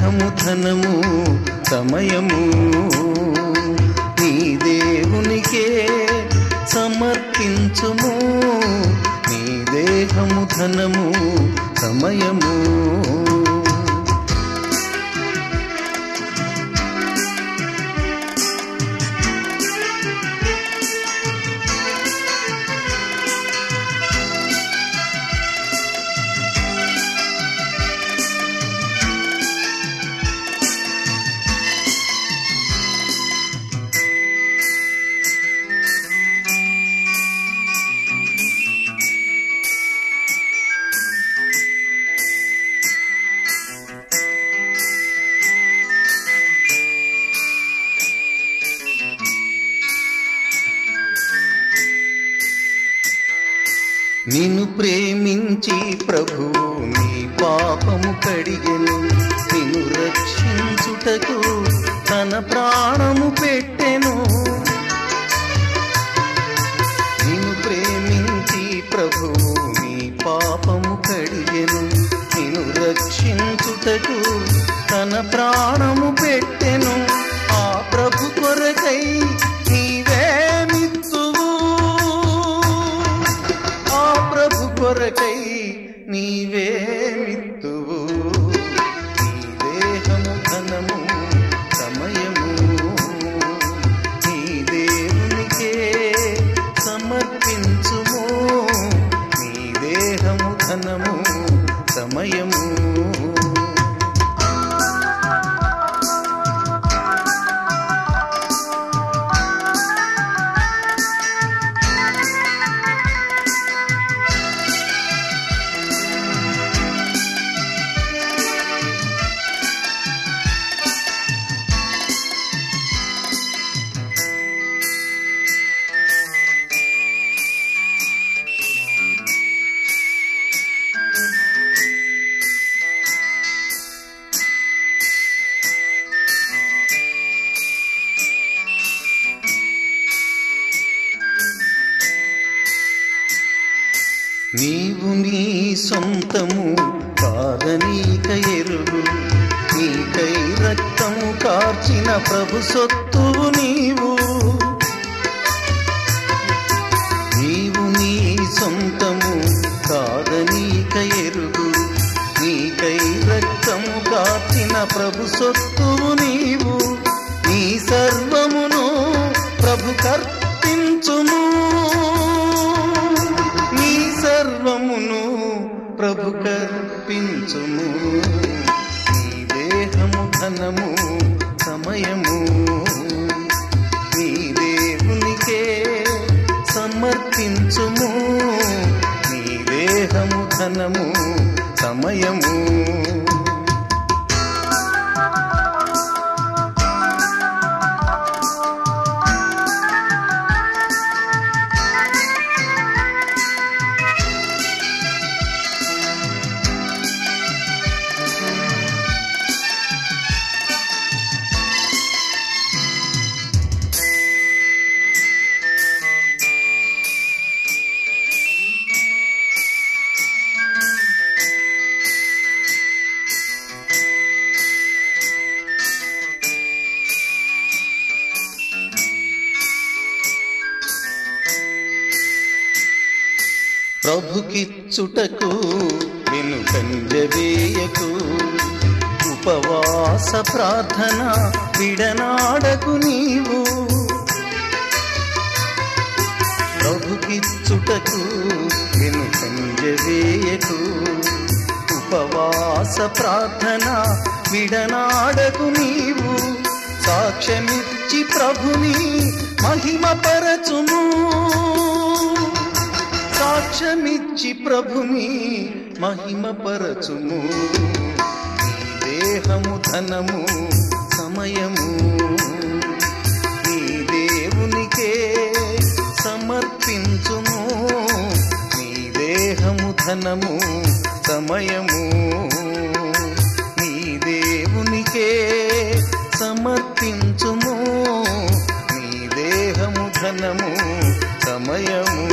దేహము ధనము సమయము నీ దేవునికే సమర్పించుము నీ దేహము ధనము సమయము నిన్ను ప్రేమించి ప్రభువు నీ పాపము కడిగెను నిన్ను రక్షించుటకు తన ప్రాణము పెట్టెను నిన్ను ప్రేమించి ప్రభువు నీ పాపము కడిగెను నిన్ను రక్షించుటకు తన ప్రాణము పెట్టెను ఆ ప్రభు కొరకై నీవే మిత్తువు ఆ ప్రభు కొరకై నీవే మిత్తువు నీ దేహము ధనము సమయము నీ దేవునికే సమర్పించుము నీ దేహము ధనము సమయము నీవు నీ సొంతము కాదనీక ఎరుగు నీకై రక్తము కార్చిన ప్రభు సొత్తువు నీవు నీవు నీ సొంతము కాదనీక ఎరుగు నీకై రక్తము కార్చిన ప్రభు సొత్తువు నీవు నీ సర్వమును ప్రభు కర్పించుము నీ సర్వమును ప్రభు కర్పించుము నీ దేహము ధనము సమయము నీ దేవునికే సమర్పించుము నీ దేహము ధనము సమయము ప్రభుకిచ్చుటకు వెనుకంజవేయకు ఉపవాస ప్రార్థన విడనాడకు నీవు ప్రభుకిచ్చుటకు వెనుకంజవేయకు ఉపవాస ప్రార్థన విడనాడకు నీవు సాక్ష్యమిచ్చి ప్రభుని మహిమపరచుము సాక్ష్యమిచ్చి ప్రభుని మహిమపరచుము నీ దేహము ధనము సమయము నీ దేవునికే సమర్పించుము నీ దేహము ధనము సమయము నీ దేవునికే సమర్పించుము నీ దేహము ధనము సమయము